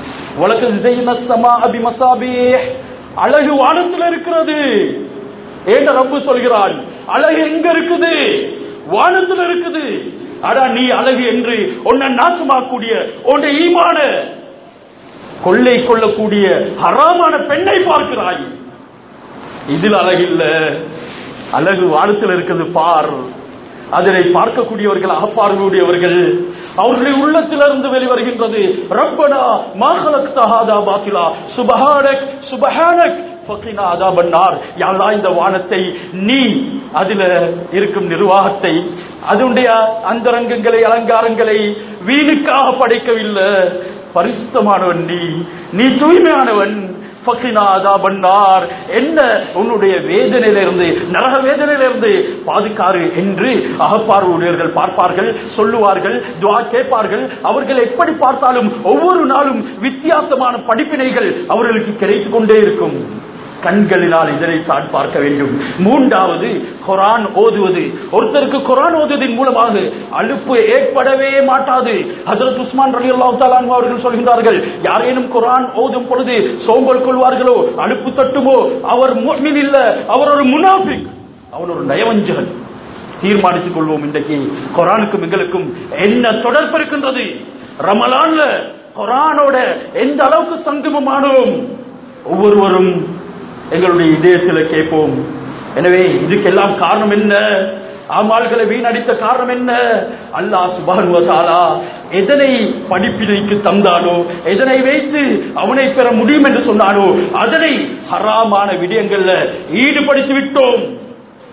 அழகு வானத்தில் இருக்கிறது ஏண்ட ரப்பு சொல்கிறான் அழகு எங்க இருக்குது வானத்தில் இருக்குது அடா நீ அழகு என்று உன்னை நாசமாக்கூடிய உன்னை ஈமான கொள்ளை கொள்ளக்கூடிய ஹராமான பெண்ணை பார்க்கிறாய் இதில் அழகில்ல அழகு வானத்தில் இருக்குது பார் அதனை பார்க்கக்கூடியவர்கள் அகப்பார்வையுடையவர்கள் அவர்களுடைய உள்ளத்திலிருந்து வெளிவருகின்றது ரப்பனா மாகலக் தஹாதா பாத்திலா சுபஹானக் சுபஹானக் ஃபக்கினா அதாபன்னார் யாழ்லா இந்த வானத்தை நீ அதுல இருக்கும் நிர்வாகத்தை அதனுடைய அந்தரங்கங்களை அலங்காரங்களை வீணுக்காக படைக்கவில்லை பரிசுத்தமானவன் நீ நீ தூய்மையானவன் பண்ணார் என்ன உன்னுடைய வேதனையிலிருந்து நரக வேதனையிலிருந்து பாதுகாறு என்று அகப்பார்வையுடையவர்கள் பார்ப்பார்கள் சொல்லுவார்கள் துவா கேட்பார்கள் அவர்கள் எப்படி பார்த்தாலும் ஒவ்வொரு நாளும் வித்தியாசமான படிப்பினைகள் அவர்களுக்கு கிடைத்துக் கொண்டே இருக்கும் கண்களினால் இதனை தான் பார்க்க வேண்டும் மூன்றாவது குரான் ஓதுவது ஒருத்தருக்கு குரான் ஓதுவதன் மூலமாக அலுப்பு ஏற்படவே மாட்டாது ஹசரத் உஸ்மான் ரலி அல்லாஹ் அவர்கள் சொல்கின்றார்கள் யாரேனும் குரான் ஓதும் பொழுது சோம்பல் கொள்வார்களோ அலுப்பு தட்டுமோ அவர் முஃமின் இல்ல அவர் ஒரு முனாஃபிக் அவர் ஒரு நயவஞ்சகன் தீர்மானித்துக் கொள்வோம் இன்றைக்கு குரானுக்கும் எங்களுக்கும் என்ன தொடர்பு இருக்கின்றது ரமலான்ல குரானோட எந்த அளவுக்கு சங்கமமானோம் ஒவ்வொருவரும் எங்களுடைய இதயத்தில் கேட்போம் எனவே இதுக்கெல்லாம் காரணம் என்ன ஆமாள்களை வீணடித்த காரணம் என்ன அல்லாஹ் சுபானுவதாலா எதனை படிப்பினைக்கு தந்தானோ எதனை வைத்து அவனை பெற முடியும் என்று சொன்னானோ அதனை ஹராமான விடயங்கள்ல ஈடுபடுத்தி விட்டோம்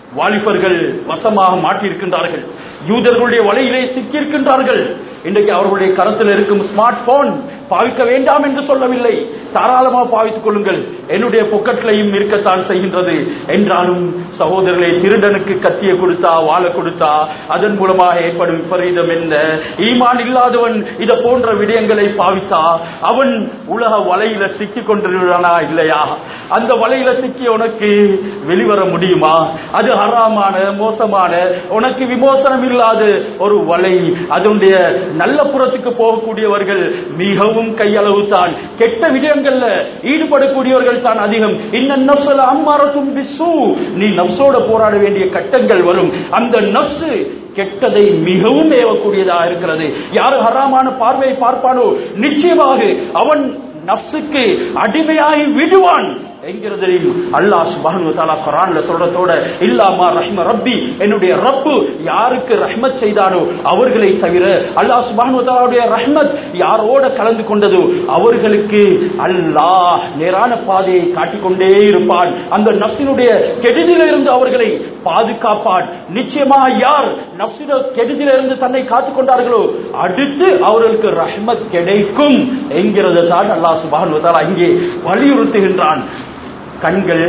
வாலிபர்கள் வசமாக மாட்டியிருக்கின்றார்கள் யூதர்களுடைய வலையிலே சிக்கியிருக்கின்றார்கள் இன்றைக்கு அவர்களுடைய கரத்தில் இருக்கும் ஸ்மார்ட் போன் பாவிக்க வேண்டாம் என்று சொல்லவில்லை தாராளமாக பாவித்துக் கொள்ளுங்கள் என்னுடைய பொக்கெட்லையும் இருக்கத்தான் செய்கின்றது என்றாலும் சகோதரர்களை திருடனுக்கு கத்தியை கொடுத்தா வாழை கொடுத்தா அதன் மூலமாக ஏற்படும் விபரீதம் என்ன ஈமான் இல்லாதவன் இத போன்ற விடயங்களை பாவித்தா அவன் உலக வலையில சிக்கிக் கொண்டிருக்கிறானா இல்லையா அந்த வலையில சிக்கி உனக்கு வெளிவர முடியுமா அது ஹராமான மோசமான உனக்கு விமோசனம் இல்லாத ஒரு வலை அதனுடைய நல்ல புறத்துக்கு போகக்கூடியவர்கள் மிகவும் கையளவு தான் கெட்ட விடயங்கள்ல ஈடுபடக்கூடியவர்கள் தான் அதிகம் இன்னும் நப்சல அம்மாரத்தும் பிசு நீ நப்சோட போராட வேண்டிய கட்டங்கள் வரும் அந்த நப்சு கெட்டதை மிகவும் ஏவக்கூடியதாக இருக்கிறது யாரு ஹராமான பார்வையை பார்ப்பானோ நிச்சயமாக அவன் நப்சுக்கு அடிமையாகி விடுவான் என்கிறதையும் அல்லாஹ் சுப்ஹானஹு தஆலா குர்ஆன்ல சொல்றதோட இல்லாமா ரஹ்ம ரப்பி என்னுடைய ரப்பு யாருக்கு ரஹ்மத் செய்தானோ அவர்களை தவிர அல்லாஹ் சுப்ஹானஹு தஆலாவுடைய ரஹ்மத் யாரோட கலந்து கொண்டதோ அவர்களுக்கு அல்லாஹ் நேரான பாதையை காட்டிக்கொண்டே இருப்பான் அந்த நப்சினுடைய கெடுதிலிருந்து அவர்களை பாதுகாப்பான் நிச்சயமாக யார் நப்சின கெடுதிலிருந்து தன்னை காத்துக் கொண்டார்களோ அடுத்து அவர்களுக்கு ரஹ்மத் கிடைக்கும் என்கிறது தான் அல்லாஹ் சுப்ஹானஹு தஆலா இங்கே வலியுறுத்துகின்றான் கண்கள்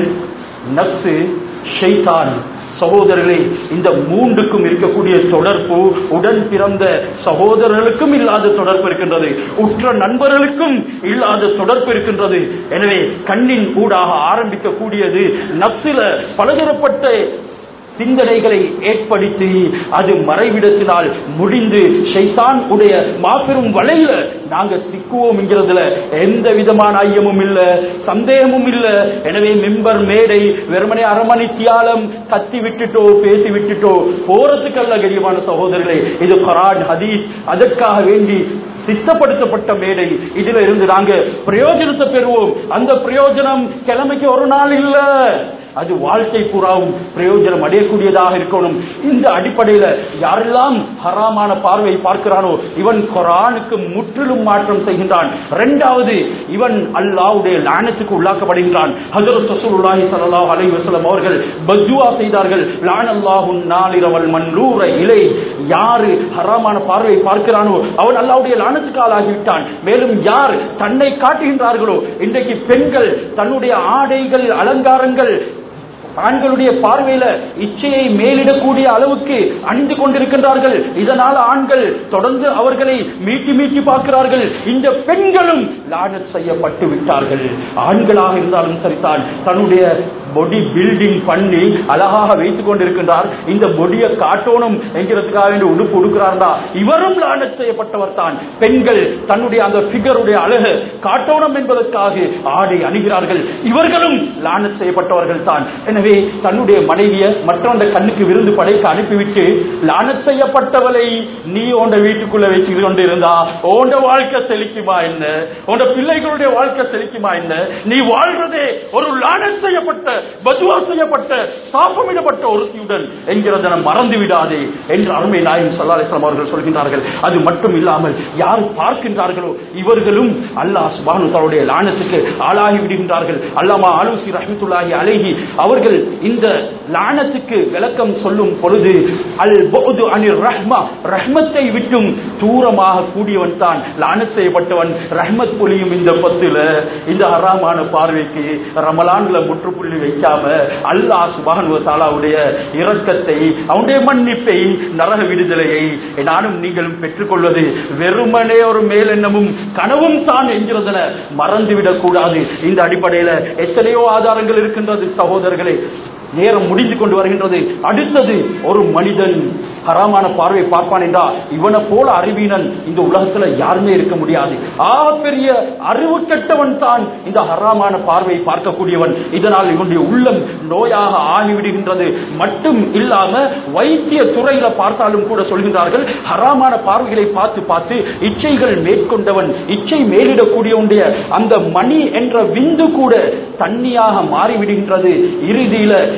நப்சு ஷைத்தான் சகோதரர்களே இந்த மூன்றுக்கும் இருக்கக்கூடிய தொடர்பு உடன் பிறந்த சகோதரர்களுக்கும் இல்லாத தொடர்பு இருக்கின்றது உற்ற நண்பர்களுக்கும் இல்லாத தொடர்பு இருக்கின்றது எனவே கண்ணின் ஊடாக ஆரம்பிக்கக்கூடியது நப்சில பலதரப்பட்ட சிந்தனைகளை ஏற்படுத்தி அது மறைவிடத்தினால் முடிந்து ஷைத்தான் உடைய மாபெரும் வலையில நாங்க சிக்குவோம் என்கிறதுல எந்த விதமான ஐயமும் இல்ல சந்தேகமும் இல்ல எனவே மெம்பர் மேடை வெறுமனே அரமணி தியாலம் கத்தி விட்டுட்டோ பேசி விட்டுட்டோ போறதுக்கல்ல கரியமான சகோதரர்களே இது குரான் ஹதீஸ் அதற்காக வேண்டி சித்தப்படுத்தப்பட்ட மேடை இதுல இருந்து நாங்க பிரயோஜனத்தை பெறுவோம் அந்த பிரயோஜனம் கிழமைக்கு ஒரு நாள் இல்ல அது வாழ்க்கை பூராவும் பிரயோஜனம் அடையக்கூடியதாக இருக்கணும் இந்த அடிப்படையில யாரெல்லாம் ஹராமான பார்வை பார்க்கிறானோ இவன் குரானுக்கு முற்றிலும் மாற்றம் செய்கின்றான் இரண்டாவது இவன் அல்லாவுடைய லானத்துக்கு உள்ளாக்கப்படுகின்றான் ஹஜரத் ரசூலுல்லாஹி ஸல்லல்லாஹு அலைஹி வஸல்லம் அவர்கள் பஜ்வா செய்தார்கள் லானல்லாஹு நாலிரவல் மன்லூர இலை யாரு ஹராமான பார்வை பார்க்கிறானோ அவன் அல்லாவுடைய லானத்துக்கு ஆளாகிவிட்டான் மேலும் யார் தன்னை காட்டுகின்றார்களோ இன்றைக்கு பெண்கள் தன்னுடைய ஆடைகள் அலங்காரங்கள் ஆண்களுடைய பார்வையில இச்சையை மேலிடக்கூடிய அளவுக்கு அணிந்து கொண்டிருக்கின்றார்கள் இதனால் ஆண்கள் தொடர்ந்து அவர்களை மீட்டி மீட்டி பார்க்கிறார்கள் இந்த பெண்களும் லானத் செய்யப்பட்டு விட்டார்கள் ஆண்களாக இருந்தாலும் சரிதான் தன்னுடைய பொடி பில்டிங் பண்ணி அழகாக வைத்துக் கொண்டிருக்கின்றார் இந்த பொடியை காட்டணும் என்கிறதுக்காக வேண்டி உடுப்பு உடுக்கிறார்டா இவரும் லானத் செய்யப்பட்டவர் தான் பெண்கள் தன்னுடைய அந்த பிகருடைய அழகு காட்டணும் என்பதற்காக ஆடை அணுகிறார்கள் இவர்களும் லானத் செய்யப்பட்டவர்கள் தான் எனவே தன்னுடைய மனைவிய மற்றவண்ட கண்ணுக்கு விருந்து படைக்க அனுப்பிவிட்டு லானத் செய்யப்பட்டவளை நீ உண்ட வீட்டுக்குள்ள வச்சு கொண்டு இருந்தா உண்ட வாழ்க்கை செழிக்குமா என்ன உண்ட பிள்ளைகளுடைய வாழ்க்கை செழிக்குமா என்ன நீ வாழ்றதே ஒரு லானத் செய்யப்பட்ட பதுவா செய்யப்பட்ட சாபமிடப்பட்ட ஒருத்தியுடன் என்கிறத நாம் மறந்து விடாதே என்று அருமை நாயகம் சல்லாஸ்லாம் அவர்கள் சொல்கின்றார்கள் அது மட்டும் இல்லாமல் யார் பார்க்கின்றார்களோ இவர்களும் அல்லாஹ் சுபானு தன்னுடைய லானத்துக்கு ஆளாகி விடுகின்றார்கள் அல்லாமா அலுசி ரஹமத்துல்லாஹி அலைஹி அவர்கள் இந்த லானத்துக்கு விளக்கம் சொல்லும் பொழுது அல் பௌது அனிர் ரஹ்மா ரஹ்மத்தை விட்டும் தூரமாக கூடியவன் தான் லானத் செய்யப்பட்டவன் ரஹ்மத் பொழியும் இந்த பத்துல இந்த ஹராமான பார்வைக்கு ரமலான்ல முற்றுப்புள்ளி வைக்காம அல்லாஹ் சுபானு தாலாவுடைய இரக்கத்தை அவனுடைய மன்னிப்பை நரக விடுதலையை நானும் நீங்களும் பெற்றுக்கொள்வது வெறுமனே ஒரு மேலெண்ணமும் கனவும் தான் என்கிறதுல மறந்துவிடக் கூடாது இந்த அடிப்படையில எத்தனையோ ஆதாரங்கள் இருக்கின்றது சகோதரர்களே நேரம் முடிந்து கொண்டு வருகின்றது அடுத்தது ஒரு மனிதன் ஹராமான பார்வை பார்ப்பான் என்றா இவனை போல அறிவீனன் இந்த உலகத்துல யாருமே இருக்க முடியாது ஆ பெரிய அறிவு கெட்டவன் தான் இந்த ஹராமான பார்வை பார்க்கக்கூடியவன் இதனால் இவனுடைய உள்ளம் நோயாக ஆகிவிடுகின்றது மட்டும் இல்லாம வைத்திய துறையில பார்த்தாலும் கூட சொல்கின்றார்கள் ஹராமான பார்வைகளை பார்த்து பார்த்து இச்சைகள் மேற்கொண்டவன் இச்சை மேலிடக்கூடியவனுடைய அந்த மணி என்ற விந்து கூட தண்ணியாக மாறிவிடுகின்றது இறுதியில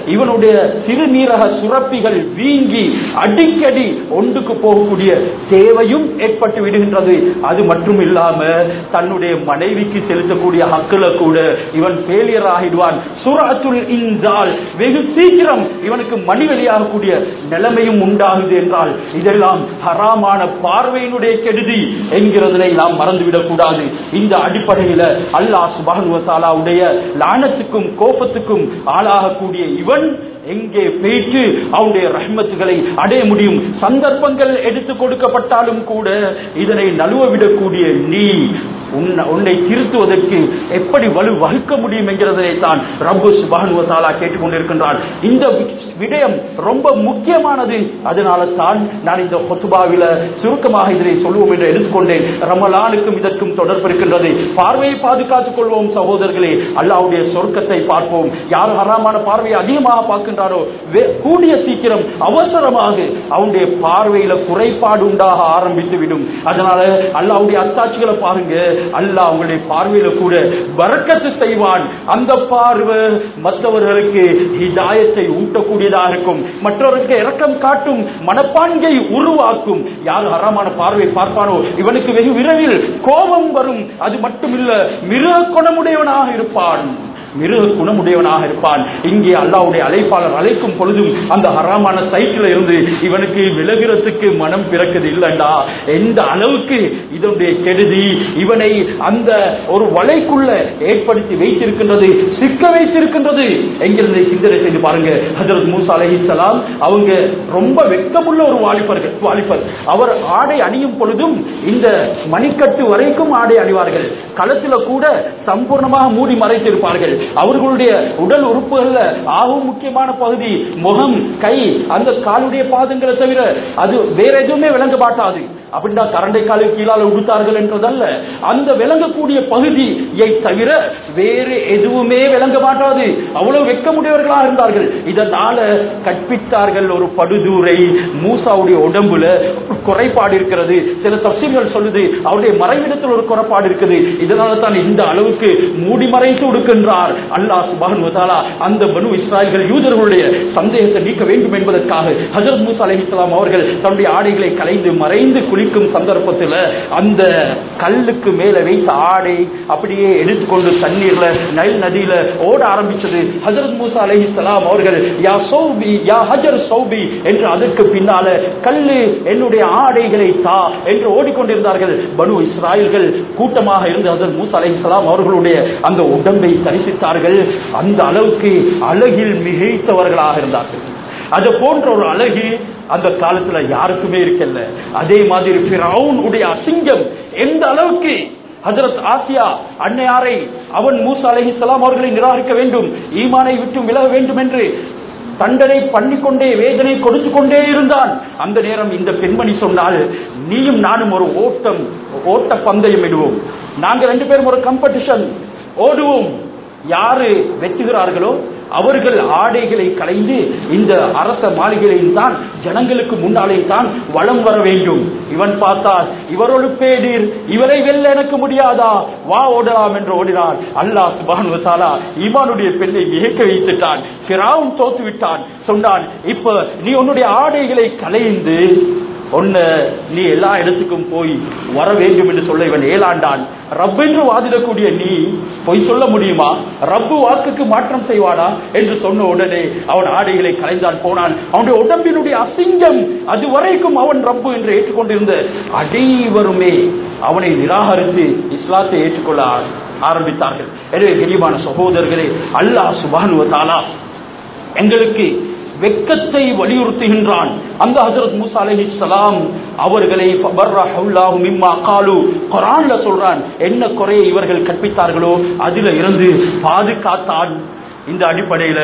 இவனுடைய சிறுநீரக சுரப்பிகள் வீங்கி அடிக்கடி ஒன்றுக்கு போகக்கூடிய தேவையும் ஏற்பட்டு விடுகின்றது அது மட்டும் இல்லாம தன்னுடைய மனைவிக்கு செலுத்தக்கூடிய ஹக்குல கூட இவன் ஃபெயிலியர் ஆகிடுவான் சுரத்துல் இன்சால் வெகு சீக்கிரம் இவனுக்கு மணி வெளியாகக்கூடிய நிலைமையும் உண்டாகுது என்றால் இதெல்லாம் ஹராமான பார்வையினுடைய கெடுதி என்கிறதை நாம் மறந்துவிடக் கூடாது இந்த அடிப்படையில அல்லாஹ் சுபானு தாலாவுடைய லானத்துக்கும் கோபத்துக்கும் ஆளாகக்கூடிய இவன் எங்கே போயிட்டு அவனுடைய ரஹ்மத்துகளை அடைய முடியும் சந்தர்ப்பங்கள் எடுத்து கொடுக்கப்பட்டாலும் கூட இதனை நழுவ விடக்கூடிய நீ உன்னை- உன்னை திருத்துவதற்கு எப்படி வலு வகுக்க முடியும் என்கிறதை தான் ரப்பு சுபானுவத்தாலா கேட்டுக்கொண்டிருக்கின்றான் இந்த வி- விடயம் ரொம்ப முக்கியமானது அதனால தான் நான் இந்த ஹொத்துபாவில சுருக்கமாக இதனை சொல்லுவோம் என்று எடுத்துக்கொண்டேன் ரமலானுக்கும் இதற்கும் தொடர்பு இருக்கின்றது பார்வையை பாதுகாத்துக் கொள்வோம் சகோதரர்களே அல்லாவுடைய சொர்க்கத்தை பார்ப்போம் யார் ஹராமான பார்வையை அதிகமாக பார்க்கின்றாரோ வே- கூடிய சீக்கிரம் அவசரமாக அவனுடைய பார்வையில குறைபாடு உண்டாக ஆரம்பித்து விடும் அதனால அல்லாவுடைய அத்தாட்சிகளை பாருங்க அல்லாஹ் அவங்களுடைய பார்வையில கூட பறக்கத்து செய்வான் அந்த பார்வை மற்றவர்களுக்கு ஹிதாயத்தை ஊட்டக்கூடியதாக இருக்கும் மற்றவர்களுக்கு இரக்கம் காட்டும் மனப்பான்கை உருவாக்கும் யார் ஹராமான பார்வை பார்ப்பானோ இவனுக்கு வெகு விரைவில் கோபம் வரும் அது மட்டுமில்ல மிருக குணமுடையவனாக இருப்பான் மிருக குணமுடையவனாக இருப்பான் இங்கே அல்லாவுடைய அழைப்பாளர் அழைக்கும் பொழுதும் அந்த ஹராமான சைக்கிள் இருந்து இவனுக்கு விலகிறதுக்கு மனம் பிறக்குது இல்லண்டா எந்த அளவுக்கு இதனுடைய கெடுதி இவனை அந்த ஒரு வலைக்குள்ள ஏற்படுத்தி வைத்திருக்கின்றது சிக்க வைத்திருக்கின்றது என்கிறதை சிந்தனை செய்து பாருங்க ஹஜரத் மூசா அலைஹிஸ்ஸலாம் அவங்க ரொம்ப வெட்கமுள்ள ஒரு வாலிபர்கள் வாலிபர் அவர் ஆடை அணியும் பொழுதும் இந்த மணிக்கட்டு வரைக்கும் ஆடை அணிவார்கள் களத்துல கூட சம்பூர்ணமாக மூடி மறைத்திருப்பார்கள் அவர்களுடைய உடல் உறுப்புகள்ல ஆகும் முக்கியமான பகுதி முகம் கை அந்த காலுடைய பாதங்களை தவிர அது வேற எதுவுமே விளங்க மாட்டாது அப்படின்னா கரண்டை காலு கீழால உடுத்தார்கள் என்றதல்ல அந்த விளங்கக்கூடிய பகுதியை தவிர வேறு எதுவுமே விளங்க மாட்டாது அவ்வளவு வெட்கமுடையவர்களாக இருந்தார்கள் இதனால கற்பித்தார்கள் ஒரு படுதூரை மூசாவுடைய உடம்புல ஒரு குறைபாடு இருக்கிறது சில தப்சீல்கள் சொல்லுது அவருடைய மறைவிடத்தில் ஒரு குறைபாடு இருக்குது இதனால தான் இந்த அளவுக்கு மூடி மறைத்து கொடுக்கின்றார் அல்லாஹ் சுபான் வதாலா அந்த பனு இஸ்ராயல்கள் யூதர்களுடைய சந்தேகத்தை நீக்க வேண்டும் என்பதற்காக ஹஜரத் மூசா அலைஹிஸ்ஸலாம் அவர்கள் தன்னுடைய ஆடைகளை கலைந்து மறைந்து குளிக்கும் சந்தர்ப்பத்தில் அந்த கல்லுக்கு மேல வைத்த ஆடை அப்படியே எடுத்துக்கொண்டு தண்ணீர்ல நைல் நதியில ஓட ஆரம்பிச்சது ஹஜரத் மூசா அலைஹிஸ்ஸலாம் அவர்கள் யா சௌபி யா ஹஜர் சௌபி என்று அதற்கு பின்னால கல்லு என்னுடைய ஆடைகளை தா என்று ஓடிக்கொண்டிருந்தார்கள் பனு இஸ்ராயல்கள் கூட்டமாக இருந்து ஹஜரத் மூசா அலைஹிஸ்ஸலாம் அவர்களுடைய அந்த உடம்பை தரிசித்தார்கள் அந்த அளவுக்கு அழகில் மிகைத்தவர்களாக இருந்தார்கள் அது போன்ற ஒரு அழகு அந்த காலத்துல யாருக்குமே இருக்கல அதே மாதிரி ஃபிரௌன் உடைய அசிங்கம் எந்த அளவுக்கு ஹஜரத் ஆசியா அன்னையாரை அவன் மூசா அலைஹிஸ்ஸலாம் அவர்களை நிராகரிக்க வேண்டும் ஈமானை விட்டு விலக வேண்டும் என்று தண்டனை பண்ணிக்கொண்டே வேதனை கொடுத்து கொண்டே இருந்தான் அந்த நேரம் இந்த பெண்மணி சொன்னால் நீயும் நானும் ஒரு ஓட்டம் ஓட்ட பந்தயம் இடுவோம் நாங்க ரெண்டு பேரும் ஒரு காம்படிஷன் ஓடுவோம் யாரு வெற்றுகிறார்களோ அவர்கள் ஆடைகளை களைந்து இந்த அரச மாளிகையில் தான் ஜனங்களுக்கு முன்னாலே தான் வளம் வர வேண்டும் இவன் பார்த்தால் இவரோடு பேடீர் இவரை வெல்ல எனக்கு முடியாதா வா ஓடலாம் என்று ஓடினான் அல்லாஹ் சுபான் வசாலா இவானுடைய பெண்ணை வியக்க வைத்துட்டான் பிராவும் தோத்து விட்டான் சொன்னான் இப்ப நீ உன்னுடைய ஆடைகளை களைந்து ஒன்ன நீ எல்லா இடத்துக்கும் போய் வர வேண்டும் என்று சொல்ல இவன் ஏலாண்டான் ரப் என்று வாதிடக்கூடிய நீ பொய் சொல்ல முடியுமா ரப்பு வாக்குக்கு மாற்றம் செய்வானா என்று சொன்ன உடனே அவன் ஆடைகளை கலைந்தான் போனான் அவனுடைய உடம்பினுடைய அசிங்கம் அது வரைக்கும் அவன் ரப்பு என்று ஏற்றுக்கொண்டிருந்த அனைவருமே அவனை நிராகரித்து இஸ்லாத்தை ஏற்றுக்கொள்ள ஆ- ஆரம்பித்தார்கள் எனவே கரிமான சகோதரர்களே அல்லாஹ் சுபானுவ தாலா எங்களுக்கு வெக்கத்தை வலியுறுத்துகின்றான் அந்த ஹஜரத் மூசா அலைஹிஸ்ஸலாம் அவர்களை ஃபபர்ரஹுல்லாஹு மிம்மா காலு குர்ஆன்ல சொல்றான் என்ன குறையை இவர்கள் கற்பித்தார்களோ அதில இருந்து பாதுகாத்தான் இந்த அடிப்படையில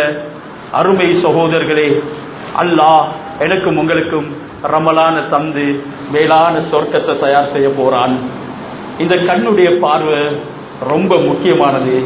அருமை சகோதரர்களே அல்லாஹ் எனக்கும் உங்களுக்கும் ரமலான தந்து மேலான சொர்க்கத்தை தயார் செய்ய போறான் இந்த கண்ணுடைய பார்வை ரொம்ப முக்கியமானது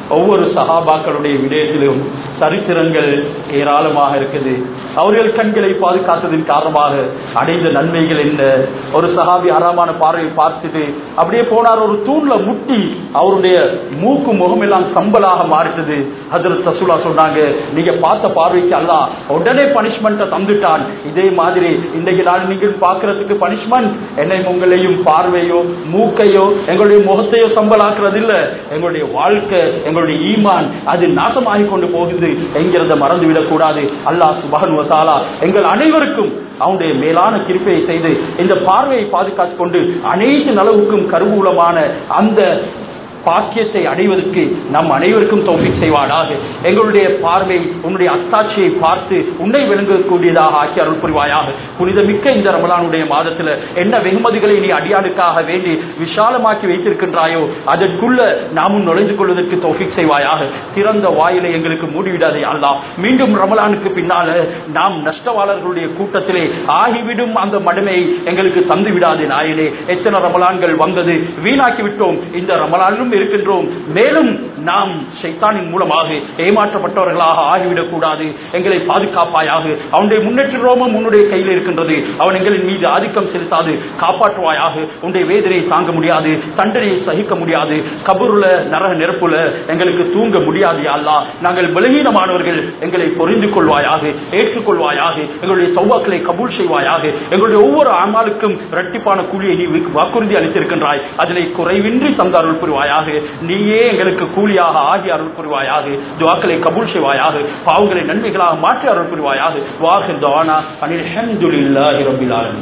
ஒவ்வொரு சகாபாக்களுடைய விடயத்திலும் சரித்திரங்கள் ஏராளமாக இருக்குது அவர்கள் கண்களை பாதுகாத்ததின் காரணமாக அடைந்த நன்மைகள் என்ன ஒரு சஹாபி ஆறாமான பார்வையை பார்த்துட்டு அப்படியே போனார் ஒரு தூண்ல முட்டி அவருடைய மூக்கு முகம் எல்லாம் சம்பலாக மாறிட்டது அதில் ரசூலா சொன்னாங்க நீங்க பார்த்த பார்வைக்கு அல்ல உடனே பனிஷ்மெண்ட்டை தந்துட்டான் இதே மாதிரி இன்றைக்கு நான் நீங்கள் பார்க்கறதுக்கு பனிஷ்மெண்ட் என்னை உங்களையும் பார்வையோ மூக்கையோ எங்களுடைய முகத்தையோ சம்பளாக்குறது இல்ல எங்களுடைய வாழ்க்கை எங்களுடைய ஈமான் அது நாசமாகி கொண்டு போகுது என்கிறத மறந்துவிடக் கூடாது அல்லாஹ் சுபஹன் வசாலா எங்கள் அனைவருக்கும் அவனுடைய மேலான கிருப்பையை செய்து இந்த பார்வையை பாதுகாத்துக் கொண்டு அனைத்து நலவுக்கும் கருவூலமான அந்த பாக்கியத்தை அடைவதற்கு நம் அனைவருக்கும் தௌஃபிக் செய்வானாக எங்களுடைய பார்வை உன்னுடைய அத்தாட்சியை பார்த்து உன்னை விளங்கக்கூடியதாக ஆக்கி அருள் புரிவாயாக புனிதமிக்க இந்த ரமலானுடைய மாதத்துல என்ன வெகுமதிகளை நீ அடியாளுக்காக வேண்டி விஷாலமாக்கி வைத்திருக்கின்றாயோ அதற்குள்ள நாமும் நுழைந்து கொள்வதற்கு தௌஃபிக் செய்வாயாக திறந்த வாயிலை எங்களுக்கு மூடிவிடாதே அல்லா மீண்டும் ரமலானுக்கு பின்னால நாம் நஷ்டவாளர்களுடைய கூட்டத்திலே ஆகிவிடும் அந்த மடமையை எங்களுக்கு தந்து விடாதே நாயனே எத்தனை ரமலான்கள் வந்தது வீணாக்கி விட்டோம் இந்த ரமலானிலும் இருக்கின்றோம் மேலும் நாம் சைத்தானின் மூலமாக ஏமாற்றப்பட்டவர்களாக ஆகிவிடக் கூடாது எங்களை பாதுகாப்பாயாக அவனுடைய முன்னேற்றமும் உன்னுடைய கையில் இருக்கின்றது அவன் எங்களின் மீது ஆதிக்கம் செலுத்தாது காப்பாற்றுவாயாக உன்னுடைய வேதனையை தாங்க முடியாது தண்டனையை சகிக்க முடியாது கபூர்ல நரக நெருப்புல எங்களுக்கு தூங்க முடியாது அல்லா நாங்கள் பலகீனமானவர்கள் எங்களை பொறிந்து கொள்வாயாக ஏற்றுக்கொள்வாயாக எங்களுடைய சௌவாக்களை கபூல் செய்வாயாக எங்களுடைய ஒவ்வொரு ஆமாளுக்கும் இரட்டிப்பான கூலியை நீ வாக்குறுதி அளித்திருக்கின்றாய் அதனை குறைவின்றி தந்த அருள் புரிவாயாக நீயே எங்களுக்கு கூலியாக ஆகி அருள் புரிவாயாக துவாக்களை கபூல் செய்வாயாக பாவங்களை நன்மைகளாக மாற்றி அருள் புரிவாயாக வாஹிர் தானா அனில் ஹம்துலில்லாஹி ரப்பில் ஆலமீன்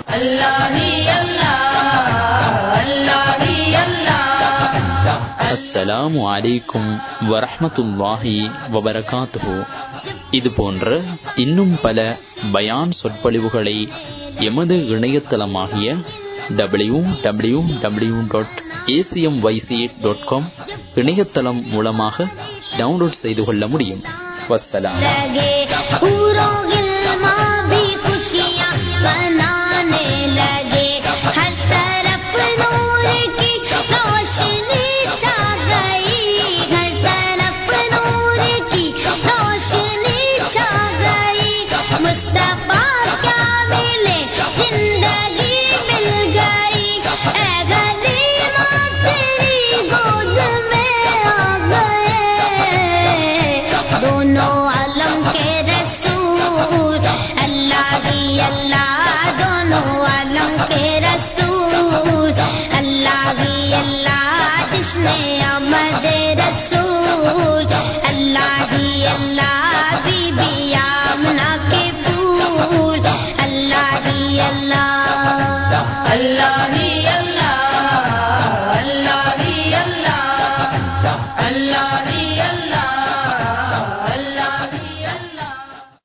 அஸ்ஸலாமு அலைக்கும் வரஹ்மத்துல்லாஹி வபரகாத்துஹு இது போன்ற இன்னும் பல பயான் சொற்பொழிவுகளை எமது இணையதளமாகிய W W W dot ACM YC dot com இணையதளம் மூலமாக டவுன்லோட் செய்து கொள்ள முடியும் வஸ்ஸலாம் लगे पूरों गिलमा भी खुशियाँ मनाने लगे हर तरफ नूर की रोशनी छा गई हर तरफ नूर की रोशनी छा गई मुस्तफा क्या मिले जिंदगी मिल गई ऐ गनीमा तेरी गोद में आ गए दोनों आलम के रसूल अल्लाह ही अल्लाह दोनों आलम के रसूल अल्लाह ही अल्लाह जिसने अमद रसूल अल्लाह ही अल्लाह बीबी आमना के फूल अल्लाह ही अल्लाह अल्लाह